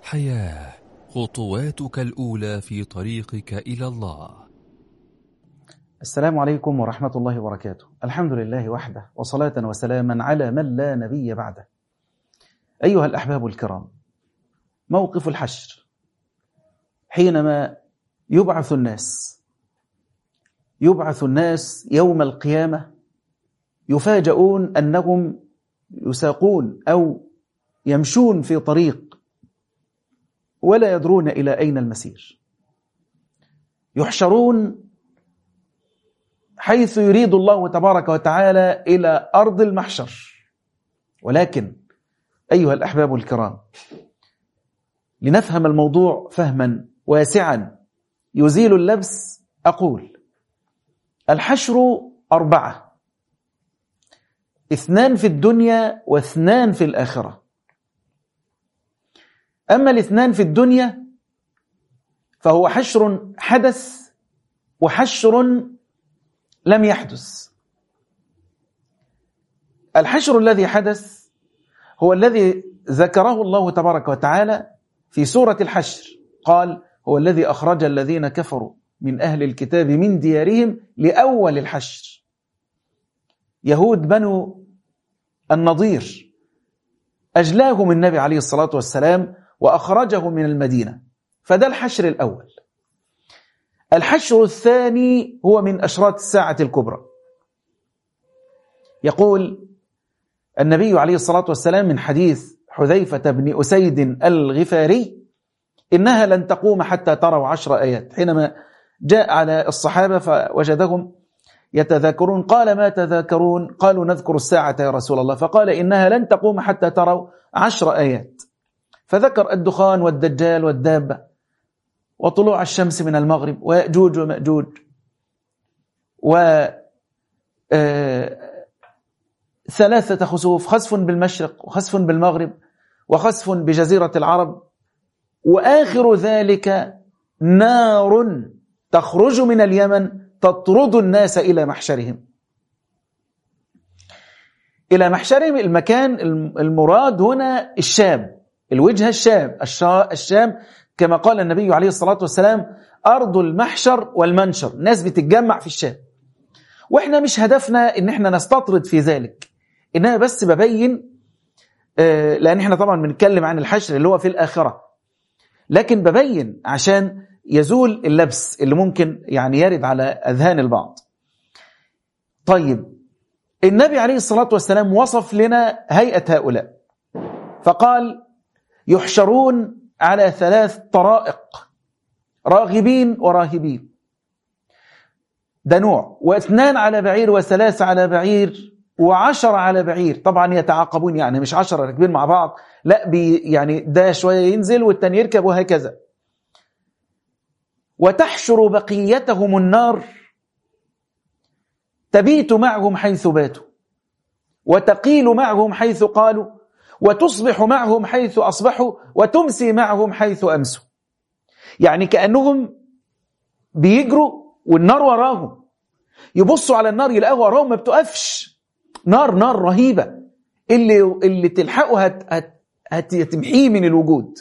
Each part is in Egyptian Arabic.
حياة خطواتك الأولى في طريقك إلى الله السلام عليكم ورحمة الله وبركاته الحمد لله وحده وصلاة وسلاما على من لا نبي بعده أيها الأحباب الكرام موقف الحشر حينما يبعث الناس يبعث الناس يوم القيامة يفاجؤون أنهم يساقون أو يمشون في طريق ولا يدرون إلى أين المسير يحشرون حيث يريد الله تبارك وتعالى إلى أرض المحشر ولكن أيها الأحباب الكرام لنفهم الموضوع فهما واسعا يزيل اللبس أقول الحشر أربعة اثنان في الدنيا واثنان في الآخرة أما الاثنان في الدنيا فهو حشر حدث وحشر لم يحدث الحشر الذي حدث هو الذي ذكره الله تبارك وتعالى في سورة الحشر قال هو الذي أخرج الذين كفروا من أهل الكتاب من ديارهم لأول الحشر يهود بنو النضير أجلاهم النبي عليه الصلاة والسلام وأخرجه من المدينة فده الحشر الأول الحشر الثاني هو من أشراط الساعة الكبرى يقول النبي عليه الصلاة والسلام من حديث حذيفة بن أسيد الغفاري إنها لن تقوم حتى تروا عشر آيات حينما جاء على الصحابة فوجدهم يتذاكرون قال ما تذاكرون قالوا نذكر الساعة يا رسول الله فقال إنها لن تقوم حتى تروا عشر آيات فذكر الدخان والدجال والدابة وطلوع الشمس من المغرب ويأجوج ومأجوج و ثلاثة خسوف خسف بالمشرق وخسف بالمغرب وخسف بجزيرة العرب وآخر ذلك نار تخرج من اليمن تطرد الناس إلى محشرهم إلى محشرهم المكان المراد هنا الشام الوجهة الشام الشام كما قال النبي عليه الصلاة والسلام أرض المحشر والمنشر الناس بتتجمع في الشام وإحنا مش هدفنا إن إحنا نستطرد في ذلك إنها بس ببين لأن إحنا طبعا بنتكلم عن الحشر اللي هو في الآخرة لكن ببين عشان يزول اللبس اللي ممكن يعني يرد على أذهان البعض طيب النبي عليه الصلاة والسلام وصف لنا هيئة هؤلاء فقال يحشرون على ثلاث طرائق راغبين وراهبين ده نوع واثنان على بعير وثلاثة على بعير وعشرة على بعير طبعا يتعاقبون يعني مش عشرة راكبين مع بعض لا بي يعني ده شوية ينزل والتاني يركب وهكذا وتحشر بقيتهم النار تبيت معهم حيث باتوا وتقيل معهم حيث قالوا وتصبح معهم حيث أصبحوا وتمسي معهم حيث أمسوا يعني كأنهم بيجروا والنار وراهم يبصوا على النار يلاقوها وراهم ما بتقفش نار نار رهيبة اللي اللي تلحقه هت هت هتمحيه من الوجود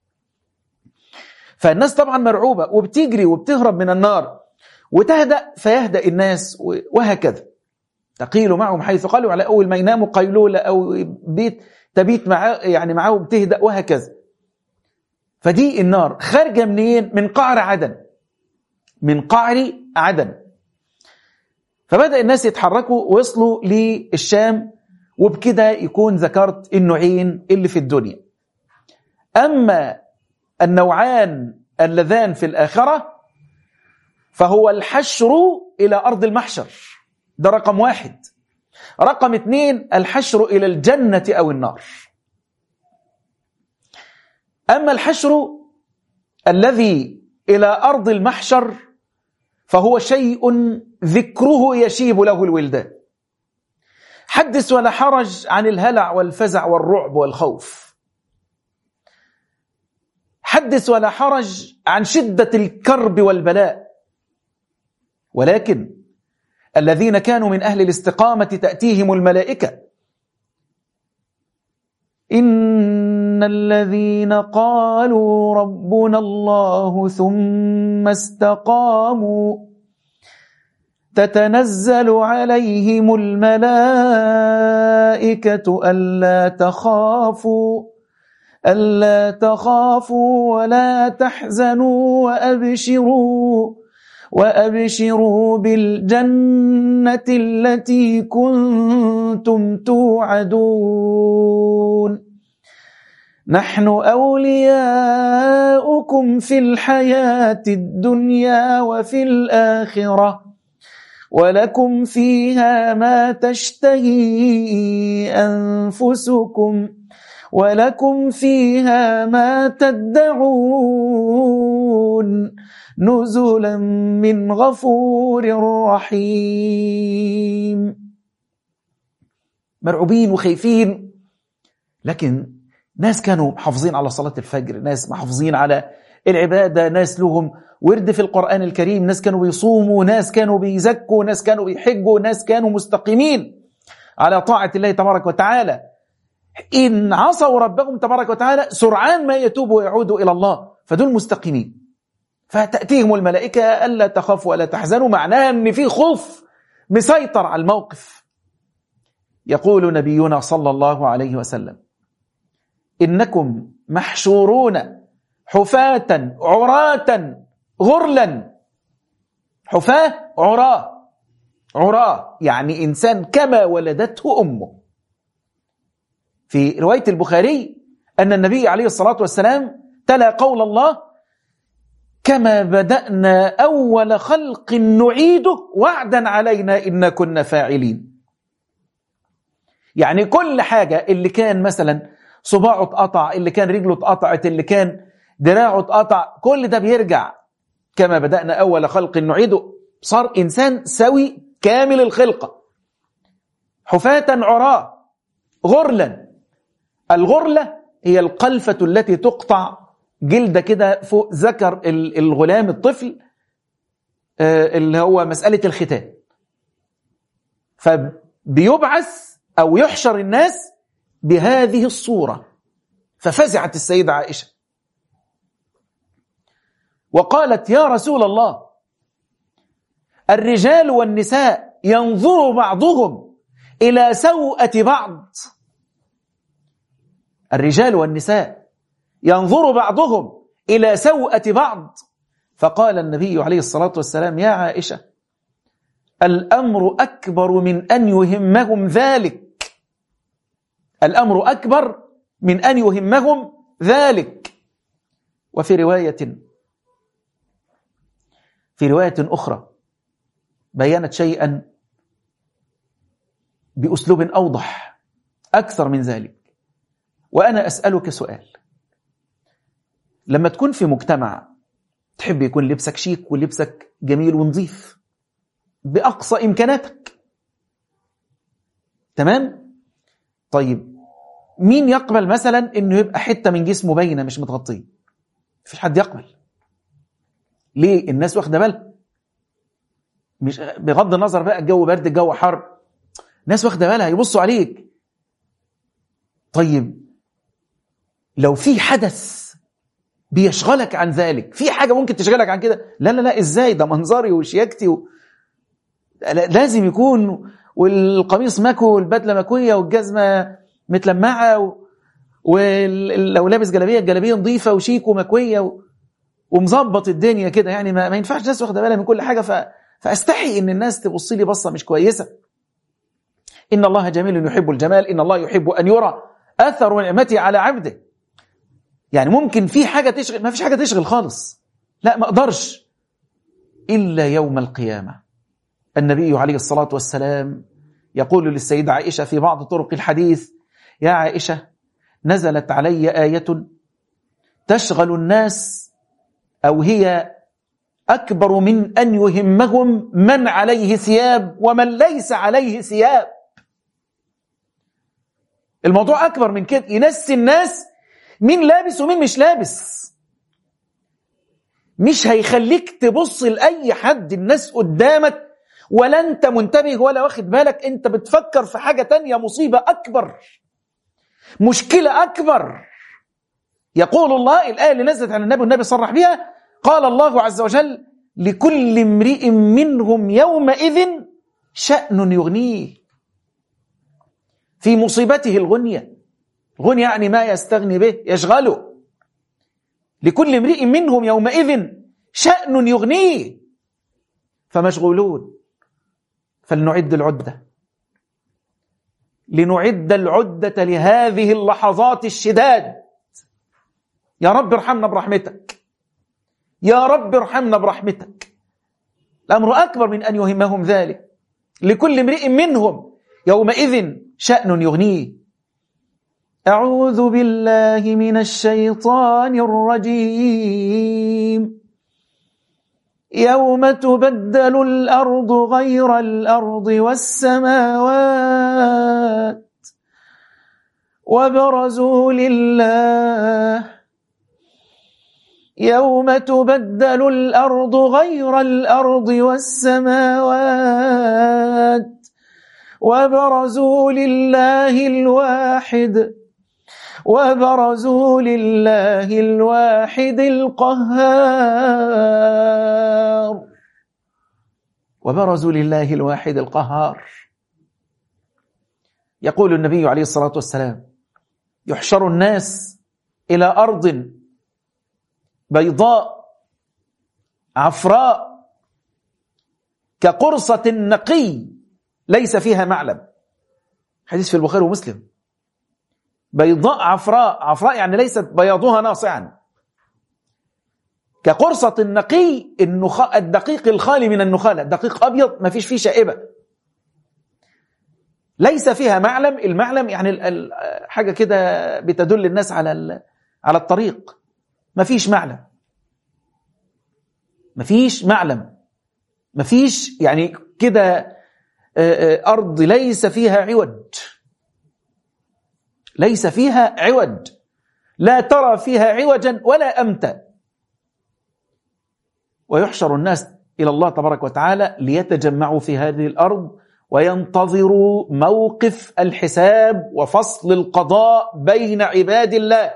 فالناس طبعا مرعوبة وبتجري وبتهرب من النار وتهدأ فيهدأ الناس وهكذا تقيل معهم حيث قالوا على أول ما يناموا قيلولة أو بيت تبيت معاه يعني معاهم تهدأ وهكذا فدي النار خارجة منين من قعر عدن من قعر عدن فبدأ الناس يتحركوا ويصلوا للشام وبكده يكون ذكرت النوعين اللي في الدنيا أما النوعان اللذان في الآخرة فهو الحشر إلى أرض المحشر ده رقم واحد رقم اثنين الحشر إلى الجنة أو النار أما الحشر الذي إلى أرض المحشر فهو شيء ذكره يشيب له الولدان حدث ولا حرج عن الهلع والفزع والرعب والخوف حدث ولا حرج عن شدة الكرب والبلاء ولكن الذين كانوا من أهل الاستقامة تأتيهم الملائكة إن إن الذين قالوا ربنا الله ثم استقاموا تتنزل عليهم الملائكة ألا تخافوا ألا تخافوا ولا تحزنوا وأبشروا وأبشروا بالجنة التي كنتم توعدون نحن أولياؤكم في الحياة الدنيا وفي الآخرة ولكم فيها ما تشتهي أنفسكم ولكم فيها ما تدعون نزلا من غفور رحيم مرعوبين وخايفين لكن ناس كانوا محافظين على صلاة الفجر ناس محافظين على العبادة ناس لهم ورد في القرآن الكريم ناس كانوا بيصوموا ناس كانوا بيزكوا ناس كانوا بيحجوا ناس كانوا مستقيمين على طاعة الله تبارك وتعالى إن عصوا ربهم تبارك وتعالى سرعان ما يتوبوا ويعودوا إلى الله فدول مستقيمين فتأتيهم الملائكة ألا تخافوا ولا تحزنوا معناها أن في خوف مسيطر على الموقف يقول نبينا صلى الله عليه وسلم إنكم محشورون حفاة عراة غرلا حفاة عراة عراة يعني إنسان كما ولدته أمه في رواية البخاري أن النبي عليه الصلاة والسلام تلا قول الله كما بدأنا أول خلق نعيده وعدا علينا إن كنا فاعلين يعني كل حاجة اللي كان مثلا صباعه اتقطع اللي كان رجله اتقطعت اللي كان دراعه اتقطع كل ده بيرجع كما بدأنا أول خلق نعيده صار إنسان سوي كامل الخلقة حفاة عراة غرلا الغرلة هي القلفة التي تقطع جلدة كده فوق ذكر الغلام الطفل اللي هو مسألة الختان فبيبعث أو يحشر الناس بهذه الصورة ففزعت السيدة عائشة وقالت يا رسول الله الرجال والنساء ينظر بعضهم إلى سوءة بعض الرجال والنساء ينظر بعضهم إلى سوءة بعض فقال النبي عليه الصلاة والسلام يا عائشة الأمر أكبر من أن يهمهم ذلك الأمر أكبر من أن يهمهم ذلك وفي رواية في رواية أخرى بينت شيئا بأسلوب أوضح أكثر من ذلك وأنا أسألك سؤال لما تكون في مجتمع تحب يكون لبسك شيك ولبسك جميل ونظيف بأقصى إمكاناتك تمام؟ طيب مين يقبل مثلا انه يبقى حته من جسمه باينه مش متغطيه مفيش حد يقبل ليه الناس واخده بالها مش بغض النظر بقى الجو برد الجو حر ناس واخده بالها يبصوا عليك طيب لو في حدث بيشغلك عن ذلك في حاجه ممكن تشغلك عن كده لا لا لا ازاي ده منظري وشياكتي و... لازم يكون والقميص مكو والبدله مكويه والجزمه متلمعه و... ولو لابس جلابيه الجلابيه نظيفه وشيك ومكويه و... ومظبط الدنيا كده يعني ما, ما ينفعش الناس واخده بالها من كل حاجه ف... فاستحي ان الناس تبص لي بصه مش كويسه ان الله جميل يحب الجمال ان الله يحب ان يرى اثر نعمته على عبده يعني ممكن في حاجه تشغل ما فيش حاجه تشغل خالص لا ما اقدرش الا يوم القيامه النبي عليه الصلاه والسلام يقول للسيده عائشه في بعض طرق الحديث يا عائشه نزلت علي ايه تشغل الناس او هي اكبر من ان يهمهم من عليه ثياب ومن ليس عليه ثياب الموضوع اكبر من كده ينسي الناس مين لابس ومين مش لابس مش هيخليك تبص لاي حد الناس قدامك ولا انت منتبه ولا واخد بالك انت بتفكر في حاجه تانية مصيبه اكبر مشكله اكبر يقول الله الآية اللي نزلت عن النبي والنبي صرح بها قال الله عز وجل لكل امرئ منهم يومئذ شأن يغنيه في مصيبته الغنية الغنية يعني ما يستغني به يشغله لكل امرئ منهم يومئذ شأن يغنيه فمشغولون فلنعد العدة لنعد العدة لهذه اللحظات الشداد يا رب ارحمنا برحمتك يا رب ارحمنا برحمتك الأمر أكبر من أن يهمهم ذلك لكل امرئ منهم يومئذ شأن يغنيه أعوذ بالله من الشيطان الرجيم يوم تبدل الأرض غير الأرض والسماوات وبرزوا لله يوم تبدل الأرض غير الأرض والسماوات وبرزوا لله الواحد وبرزوا لله الواحد القهار وبرزوا لله الواحد القهار يقول النبي عليه الصلاة والسلام يحشر الناس إلى أرض بيضاء عفراء كقرصة نقي ليس فيها معلم حديث في البخاري ومسلم بيضاء عفراء عفراء يعني ليست بياضها ناصعا كقرصة النقي النخ... الدقيق الخالي من النخالة دقيق أبيض ما فيش فيه شائبة ليس فيها معلم المعلم يعني ال... حاجة كده بتدل الناس على ال... على الطريق ما فيش معلم ما فيش معلم ما فيش يعني كده أرض ليس فيها عوج ليس فيها عوج لا ترى فيها عوجا ولا أمتا ويحشر الناس إلى الله تبارك وتعالى ليتجمعوا في هذه الأرض وينتظروا موقف الحساب وفصل القضاء بين عباد الله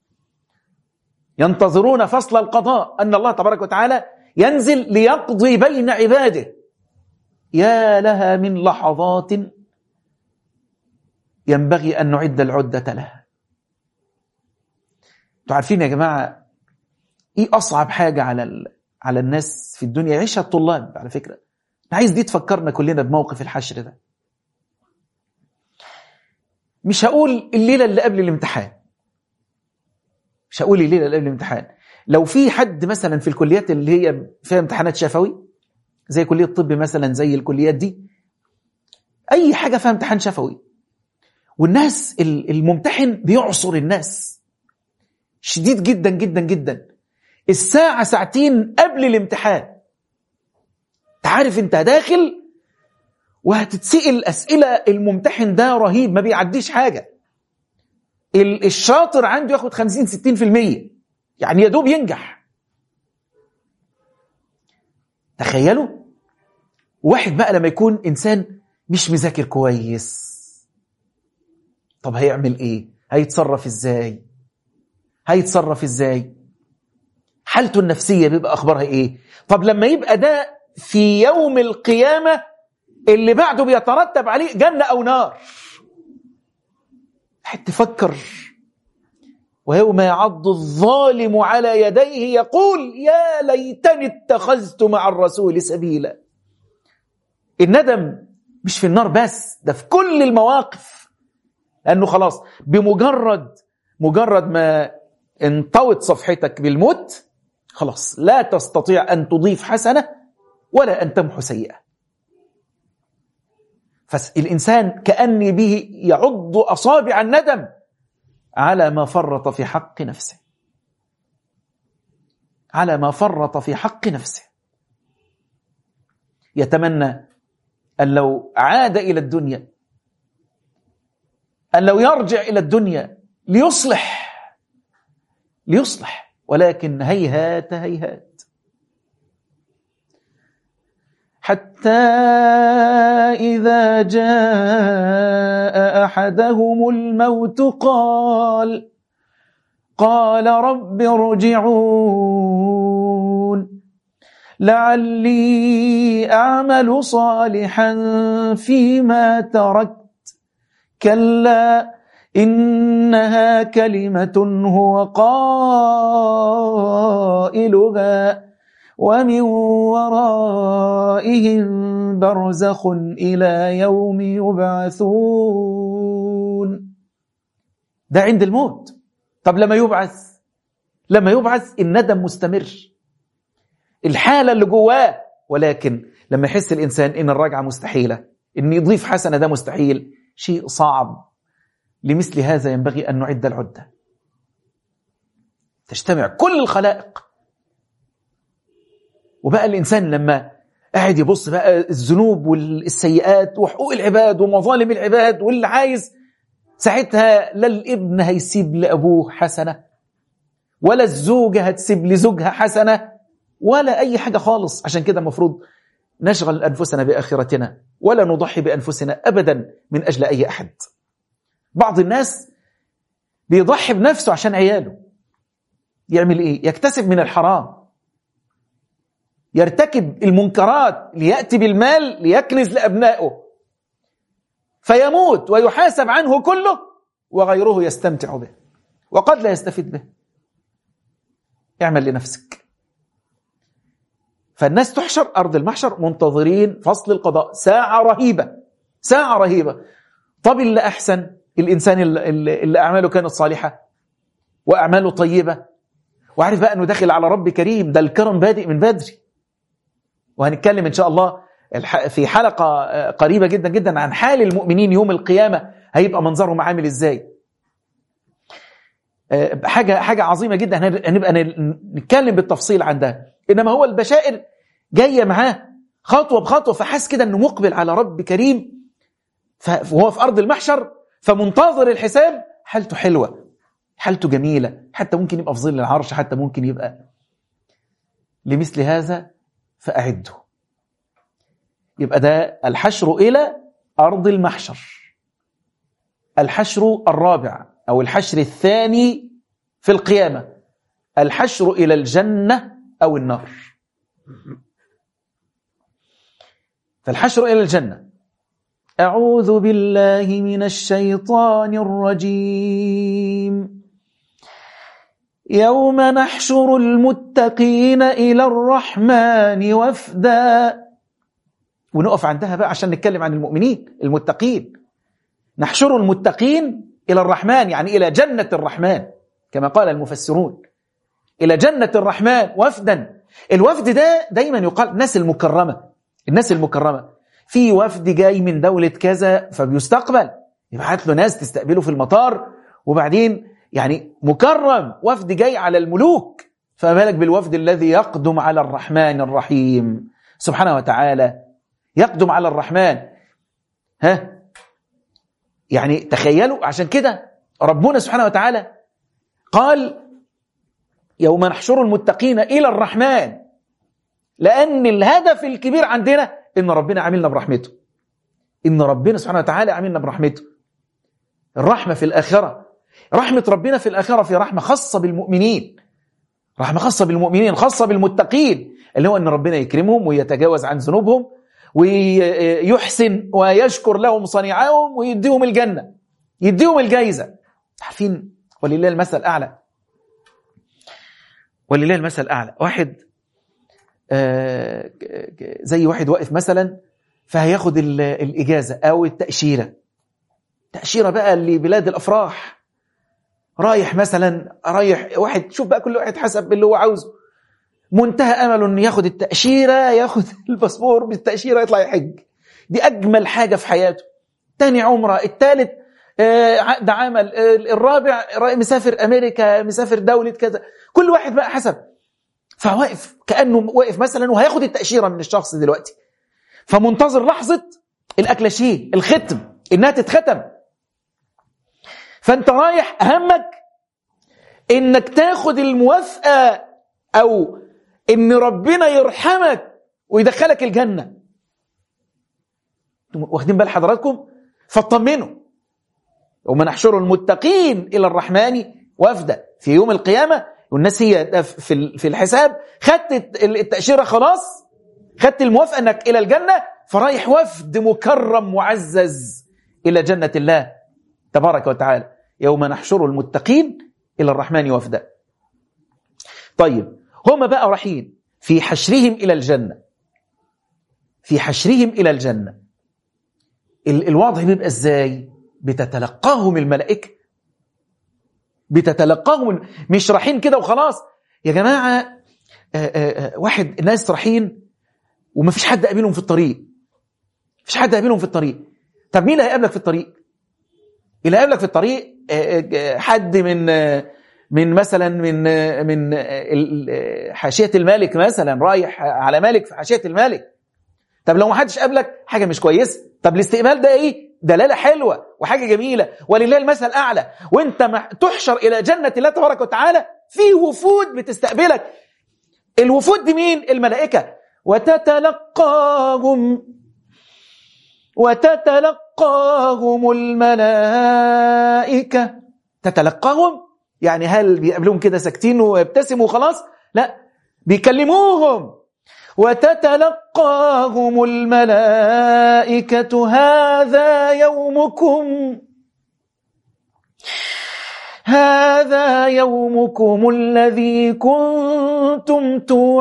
ينتظرون فصل القضاء أن الله تبارك وتعالى ينزل ليقضي بين عباده يا لها من لحظات ينبغي أن نعد العدة لها تعرفين يا جماعة إيه أصعب حاجة على على الناس في الدنيا يعيشها الطلاب على فكرة أنا عايز دي تفكرنا كلنا بموقف الحشر ده مش هقول الليلة اللي قبل الامتحان مش هقول الليلة اللي قبل الامتحان لو في حد مثلا في الكليات اللي هي فيها امتحانات شفوي زي كلية الطب مثلا زي الكليات دي أي حاجة فيها امتحان شفوي والناس الممتحن بيعصر الناس شديد جدا جدا جدا الساعة ساعتين قبل الامتحان تعرف انت داخل وهتتسأل أسئلة الممتحن ده رهيب ما بيعديش حاجة الشاطر عنده ياخد 50 60% يعني يا دوب ينجح تخيلوا واحد بقى لما يكون إنسان مش مذاكر كويس طب هيعمل ايه هيتصرف ازاي هيتصرف ازاي حالته النفسية بيبقى أخبارها ايه طب لما يبقى ده في يوم القيامة اللي بعده بيترتب عليه جنة أو نار حد تفكر ويوم يعض الظالم على يديه يقول يا ليتني اتخذت مع الرسول سبيلا الندم مش في النار بس ده في كل المواقف لأنه خلاص بمجرد مجرد ما انطوت صفحتك بالموت خلاص لا تستطيع أن تضيف حسنة ولا أن تمحو سيئة فالإنسان كأني به يعض أصابع الندم على ما فرط في حق نفسه على ما فرط في حق نفسه يتمنى أن لو عاد إلى الدنيا أن لو يرجع إلى الدنيا ليصلح ليصلح ولكن هيهات هيهات حتى إذا جاء أحدهم الموت قال قال رب ارجعون لعلي أعمل صالحا فيما تركت كلا إنها كلمة هو قائلها ومن ورائهم برزخ إلى يوم يبعثون ده عند الموت طب لما يبعث لما يبعث الندم مستمر الحالة اللي جواه ولكن لما يحس الإنسان إن الرجعة مستحيلة إن يضيف حسنة ده مستحيل شيء صعب لمثل هذا ينبغي أن نعد العدة تجتمع كل الخلائق وبقى الإنسان لما قاعد يبص بقى الذنوب والسيئات وحقوق العباد ومظالم العباد واللي عايز ساعتها لا الابن هيسيب لأبوه حسنة ولا الزوجة هتسيب لزوجها حسنة ولا أي حاجة خالص عشان كده المفروض نشغل أنفسنا بآخرتنا ولا نضحي بأنفسنا أبدا من أجل أي أحد بعض الناس بيضحي بنفسه عشان عياله يعمل إيه؟ يكتسب من الحرام يرتكب المنكرات ليأتي بالمال ليكنز لأبنائه فيموت ويحاسب عنه كله وغيره يستمتع به وقد لا يستفيد به اعمل لنفسك فالناس تحشر أرض المحشر منتظرين فصل القضاء ساعة رهيبة ساعة رهيبة طب اللي أحسن الإنسان اللي, اللي أعماله كانت صالحة وأعماله طيبة وعارف بقى أنه داخل على رب كريم ده الكرم بادئ من بدري وهنتكلم إن شاء الله في حلقة قريبة جدا جدا عن حال المؤمنين يوم القيامة هيبقى منظرهم عامل إزاي حاجة حاجة عظيمة جدا هنبقى نتكلم بالتفصيل عن ده إنما هو البشائر جاية معاه خطوة بخطوة فحس كده إنه مقبل على رب كريم وهو في أرض المحشر فمنتظر الحساب حالته حلوة حالته جميلة حتى ممكن يبقى في ظل العرش حتى ممكن يبقى لمثل هذا فأعده يبقى ده الحشر إلى أرض المحشر الحشر الرابع أو الحشر الثاني في القيامة الحشر إلى الجنة أو النار فالحشر إلى الجنة أعوذ بالله من الشيطان الرجيم يوم نحشر المتقين إلى الرحمن وفدا ونقف عندها بقى عشان نتكلم عن المؤمنين المتقين نحشر المتقين إلى الرحمن يعني إلى جنة الرحمن كما قال المفسرون إلى جنة الرحمن وفدا الوفد ده دايما يقال الناس المكرمة الناس المكرمة في وفد جاي من دولة كذا فبيستقبل يبعت له ناس تستقبله في المطار وبعدين يعني مكرم وفد جاي على الملوك فما بالك بالوفد الذي يقدم على الرحمن الرحيم سبحانه وتعالى يقدم على الرحمن ها يعني تخيلوا عشان كده ربنا سبحانه وتعالى قال يوم نحشر المتقين إلى الرحمن لأن الهدف الكبير عندنا إن ربنا عاملنا برحمته إن ربنا سبحانه وتعالى عاملنا برحمته الرحمة في الآخرة رحمة ربنا في الآخرة في رحمة خاصة بالمؤمنين رحمة خاصة بالمؤمنين خاصة بالمتقين اللي هو أن ربنا يكرمهم ويتجاوز عن ذنوبهم ويحسن ويشكر لهم صنيعهم ويديهم الجنة يديهم الجايزة عارفين ولله المثل الأعلى ولله المثل الأعلى واحد زي واحد واقف مثلا فهياخد الإجازة أو التأشيرة تأشيرة بقى لبلاد الأفراح رايح مثلا رايح واحد شوف بقى كل واحد حسب اللي هو عاوزه منتهى امله انه ياخد التاشيره ياخد الباسبور بالتاشيره يطلع يحج دي اجمل حاجه في حياته تاني عمره الثالث عقد عمل الرابع مسافر امريكا مسافر دوله كذا كل واحد بقى حسب فواقف كانه واقف مثلا وهياخد التاشيره من الشخص دلوقتي فمنتظر لحظه الاكلاشيه الختم انها تتختم فانت رايح همك انك تاخد الموافقه او ان ربنا يرحمك ويدخلك الجنه واخدين بال حضراتكم فاطمنوا وما نحشر المتقين الى الرحمن وفدا في يوم القيامة والناس هي في في الحساب خدت التأشيرة خلاص خدت الموافقة انك الى الجنة فرايح وفد مكرم معزز الى جنة الله تبارك وتعالى يوم نحشر المتقين الى الرحمن وفدا طيب هم بقى رايحين في حشرهم الى الجنة في حشرهم الى الجنة الوضع بيبقى ازاي بتتلقاهم الملائكة بتتلقاهم مش رايحين كده وخلاص يا جماعة آآ آآ واحد ناس رايحين ومفيش حد قابلهم في الطريق مفيش حد قابلهم في الطريق طب مين اللي هيقابلك في الطريق اللي هيقابلك في الطريق حد من من مثلا من من حاشيه الملك مثلا رايح على ملك في حاشيه الملك طب لو ما حدش قابلك حاجه مش كويسه طب الاستقبال ده ايه دلاله حلوه وحاجه جميله ولله المثل الاعلى وانت تحشر الى جنه الله تبارك وتعالى في وفود بتستقبلك الوفود دي مين الملائكه وتتلقاهم وتتلقاهم الملائكه تتلقاهم يعني هل بيقابلوهم كده ساكتين ويبتسموا وخلاص لا بيكلموهم وتتلقاهم الملائكة هذا يومكم هذا يومكم الذي كنتم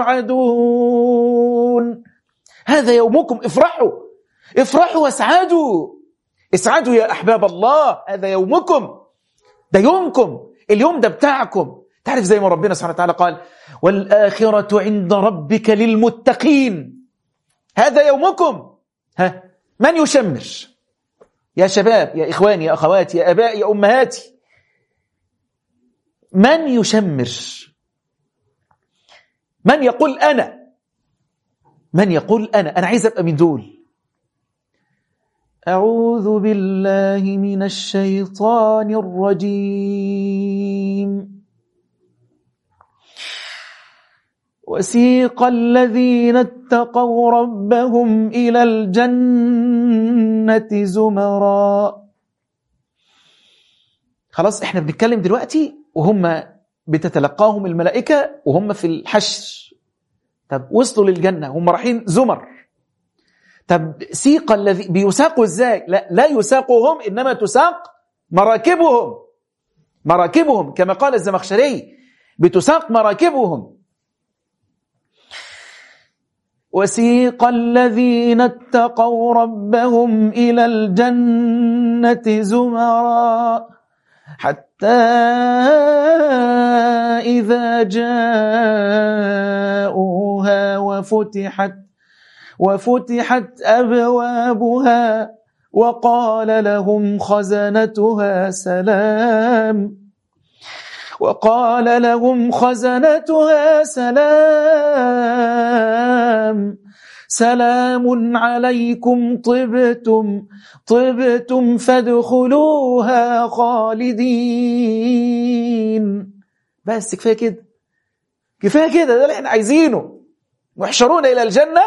توعدون هذا يومكم افرحوا افرحوا واسعدوا اسعدوا يا احباب الله هذا يومكم ده يومكم اليوم ده بتاعكم تعرف زي ما ربنا سبحانه وتعالى قال والآخرة عند ربك للمتقين هذا يومكم ها من يشمر يا شباب يا إخواني يا أخواتي يا أبائي يا أمهاتي من يشمر من يقول أنا من يقول أنا أنا عايز أبقى من دول أعوذ بالله من الشيطان الرجيم وسيق الذين اتقوا ربهم إلى الجنة زمرا خلاص احنا بنتكلم دلوقتي وهم بتتلقاهم الملائكة وهم في الحشر طب وصلوا للجنة هم رايحين زمر طب سيق الذي بيساقوا ازاي لا لا يساقهم انما تساق مراكبهم مراكبهم كما قال الزمخشري بتساق مراكبهم وسيق الذين اتقوا ربهم الى الجنه زمرا حتى اذا جاءوها وفتحت وفتحت ابوابها وقال لهم خزنتها سلام وقال لهم خزنتها سلام سلام عليكم طبتم طبتم فادخلوها خالدين بس كفايه كده كفايه كده ده اللي احنا عايزينه محشرون الى الجنه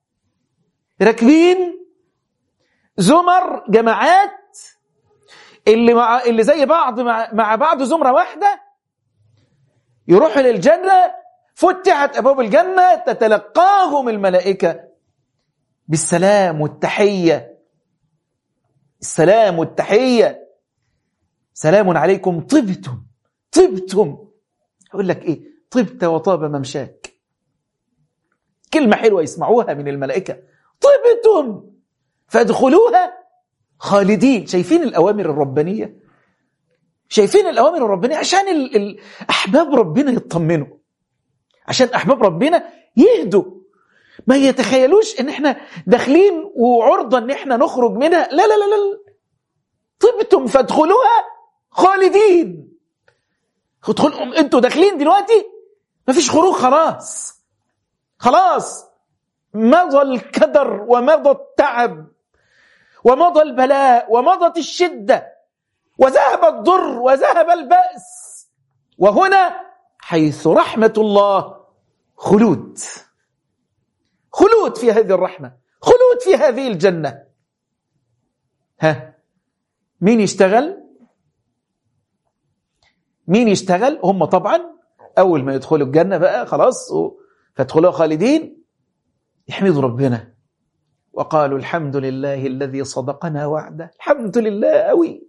راكبين زمر جماعات اللي مع اللي زي بعض مع, مع بعض زمره واحده يروحوا للجنه فتحت ابواب الجنه تتلقاهم الملائكه بالسلام والتحيه السلام والتحيه سلام عليكم طبتم طبتم يقول لك ايه طبت وطاب ممشاك كلمه حلوه يسمعوها من الملائكه طبتم فادخلوها خالدين شايفين الأوامر الربانية شايفين الأوامر الربانية عشان ال ال أحباب ربنا يطمنوا عشان أحباب ربنا يهدوا ما يتخيلوش ان احنا داخلين وعرضة ان احنا نخرج منها لا لا لا لا طبتم فادخلوها خالدين ادخلوا انتوا داخلين دلوقتي مفيش خروج خلاص خلاص مضى الكدر ومضى التعب ومضى البلاء ومضت الشدة وذهب الضر وذهب البأس وهنا حيث رحمة الله خلود خلود في هذه الرحمة خلود في هذه الجنة ها مين يشتغل مين يشتغل هم طبعا اول ما يدخلوا الجنه بقى خلاص و- فادخلوا خالدين يحمدوا ربنا وقالوا الحمد لله الذي صدقنا وعده الحمد لله قوي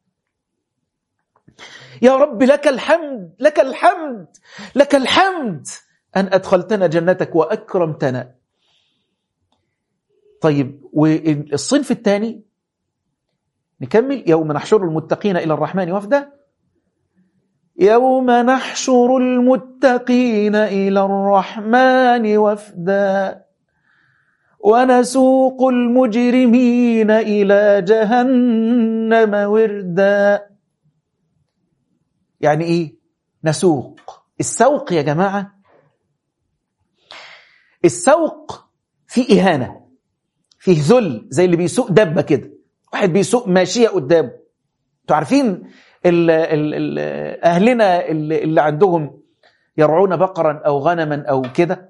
يا رب لك الحمد لك الحمد لك الحمد أن أدخلتنا جنتك وأكرمتنا طيب والصنف الثاني نكمل يوم نحشر المتقين إلى الرحمن وفدا يوم نحشر المتقين إلى الرحمن وفدا ونسوق المجرمين إلى جهنم وردا يعني إيه نسوق السوق يا جماعة السوق فيه إهانة فيه ذل زي اللي بيسوق دبة كده واحد بيسوق ماشية قدامه انتوا عارفين ال ال ال أهلنا اللي, اللي عندهم يرعون بقرا أو غنما أو كده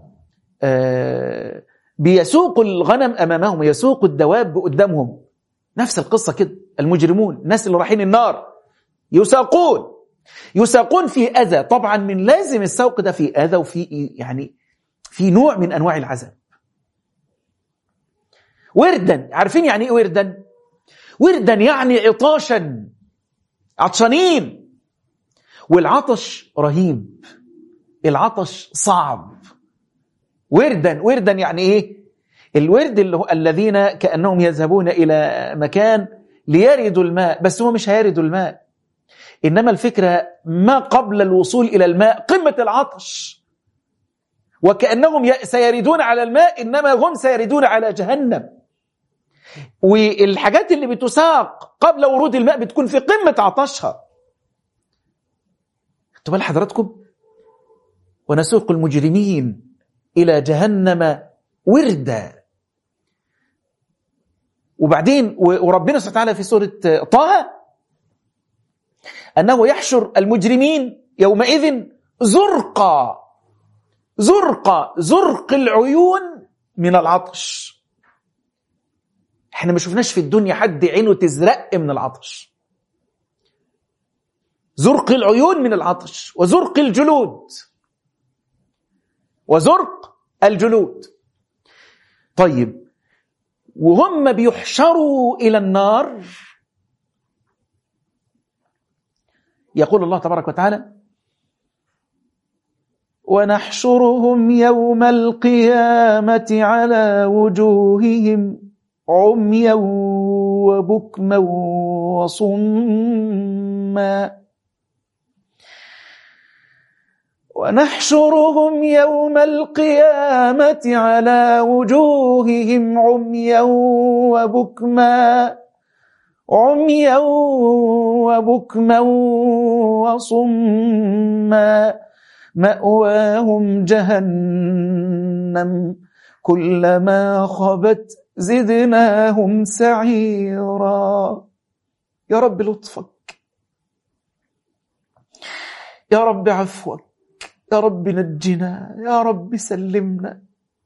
آه بيسوقوا الغنم أمامهم يسوقوا الدواب قدامهم نفس القصة كده المجرمون الناس اللي رايحين النار يساقون يساقون في أذى طبعا من لازم السوق ده في أذى وفي يعني في نوع من أنواع العذاب وردا عارفين يعني ايه وردا وردا يعني عطاشا عطشانين والعطش رهيب العطش صعب وردا وردا يعني ايه الورد اللي هو الذين كانهم يذهبون الى مكان ليردوا الماء بس هو مش هيردوا الماء انما الفكره ما قبل الوصول الى الماء قمه العطش وكانهم ي- سيردون على الماء انما هم سيردون على جهنم والحاجات اللي بتساق قبل ورود الماء بتكون في قمه عطشها خدتوا بال حضراتكم ونسوق المجرمين الى جهنم وردا وبعدين و- وربنا سبحانه وتعالى في سوره طه انه يحشر المجرمين يومئذ زرقا زرقا زرق العيون من العطش احنا ما شفناش في الدنيا حد عينه تزرق من العطش زرق العيون من العطش وزرق الجلود وزرق الجلود طيب وهم بيحشروا الى النار يقول الله تبارك وتعالى ونحشرهم يوم القيامة على وجوههم عميا وبكما وصما ونحشرهم يوم القيامة على وجوههم عميا وبكما عميا وبكما وصما مأواهم جهنم كلما خبت زدناهم سعيرا يا رب لطفك يا رب عفوك يا رب نجنا يا رب سلمنا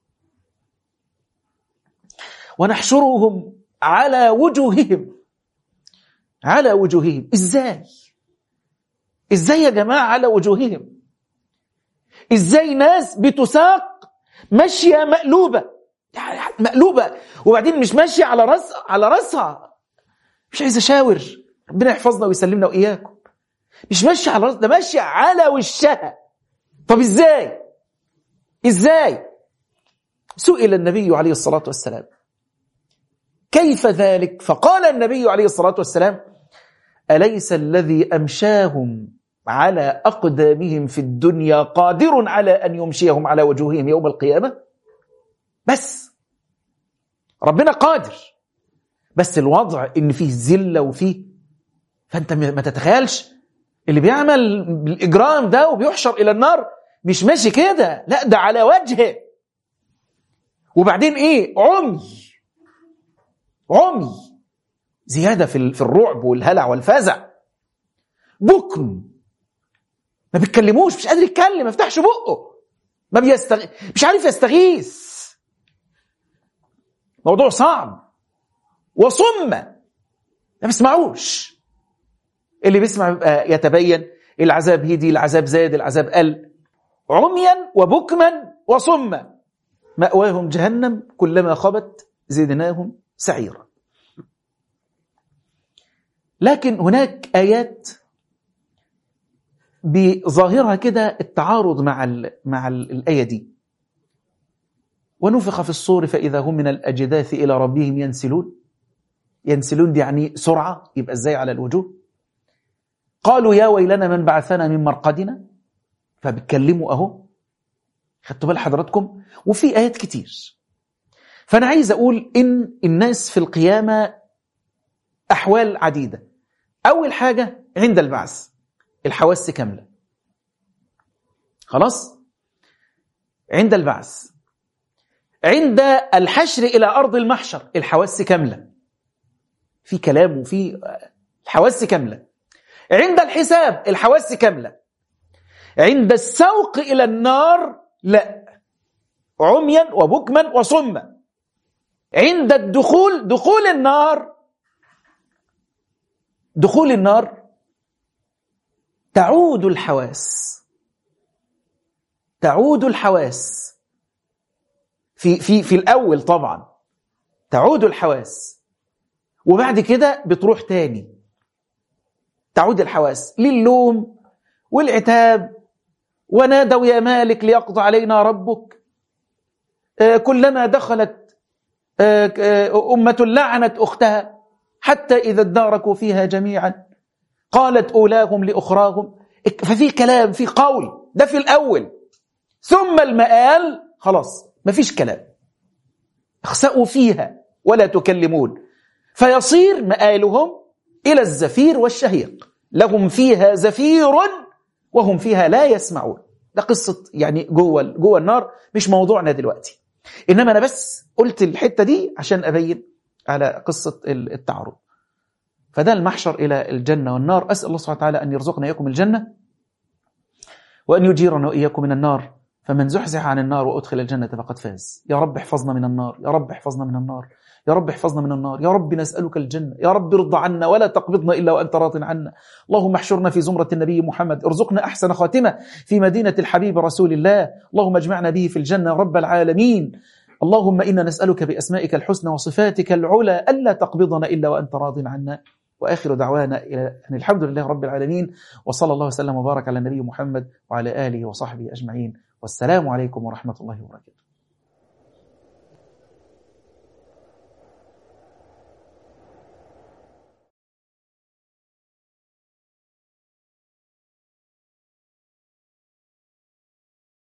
ونحشرهم على وجوههم على وجوههم ازاي ازاي يا جماعه على وجوههم ازاي ناس بتساق ماشيه مقلوبه يعني مقلوبه وبعدين مش ماشيه على راس على راسها مش عايز اشاور ربنا يحفظنا ويسلمنا واياكم مش ماشيه على راس ده ماشيه على وشها طب ازاي ازاي سئل النبي عليه الصلاه والسلام كيف ذلك فقال النبي عليه الصلاه والسلام اليس الذي امشاهم على اقدامهم في الدنيا قادر على ان يمشيهم على وجوههم يوم القيامه بس ربنا قادر بس الوضع ان فيه ذله وفيه فانت ما تتخيلش اللي بيعمل الاجرام ده وبيحشر الى النار مش ماشي كده لا ده على وجهه وبعدين ايه عمي عمي زياده في في الرعب والهلع والفزع بكم ما بيتكلموش مش قادر يتكلم ما يفتحش بقه ما بيستغ... مش عارف يستغيث موضوع صعب وصم ما بيسمعوش اللي بيسمع بيبقى يتبين العذاب هدي العذاب زاد العذاب قل عميا وبكما وصما مأواهم جهنم كلما خبت زدناهم سعيرا لكن هناك آيات بظاهرها كده التعارض مع ال مع ال الآية دي ونفخ في الصور فإذا هم من الأجداث إلى ربهم ينسلون ينسلون دي يعني سرعة يبقى ازاي على الوجوه قالوا يا ويلنا من بعثنا من مرقدنا فبيتكلموا اهو خدتوا بال حضراتكم وفي آيات كتير فأنا عايز أقول إن الناس في القيامة أحوال عديدة أول حاجة عند البعث الحواس كاملة خلاص عند البعث عند الحشر إلى أرض المحشر الحواس كاملة في كلام وفي الحواس كاملة عند الحساب الحواس كاملة عند السوق إلى النار لا عميا وبكما وصما عند الدخول دخول النار دخول النار تعود الحواس تعود الحواس في في في الاول طبعا تعود الحواس وبعد كده بتروح تاني تعود الحواس للوم والعتاب ونادوا يا مالك ليقضى علينا ربك كلما دخلت أمة لعنت أختها حتى إذا اداركوا فيها جميعا قالت أولاهم لأخراهم ففي كلام في قول ده في الأول ثم المآل خلاص ما فيش كلام اخسأوا فيها ولا تكلمون فيصير مآلهم إلى الزفير والشهيق لهم فيها زفير وهم فيها لا يسمعون ده قصة يعني جوه جوه النار مش موضوعنا دلوقتي إنما أنا بس قلت الحتة دي عشان أبين على قصة التعرض فده المحشر إلى الجنة والنار أسأل الله سبحانه وتعالى أن يرزقنا إياكم الجنة وأن يجيرنا وإياكم من النار فمن زحزح عن النار وأدخل الجنة فقد فاز يا رب احفظنا من النار يا رب احفظنا من النار يا رب احفظنا من النار يا رب نسألك الجنة يا رب ارضى عنا ولا تقبضنا إلا وأنت راض عنا اللهم احشرنا في زمرة النبي محمد ارزقنا أحسن خاتمة في مدينة الحبيب رسول الله اللهم اجمعنا به في الجنة رب العالمين اللهم إنا نسألك بأسمائك الحسنى وصفاتك العلى ألا تقبضنا إلا وأنت راض عنا وآخر دعوانا إلى أن الحمد لله رب العالمين وصلى الله وسلم وبارك على النبي محمد وعلى آله وصحبه أجمعين والسلام عليكم ورحمة الله وبركاته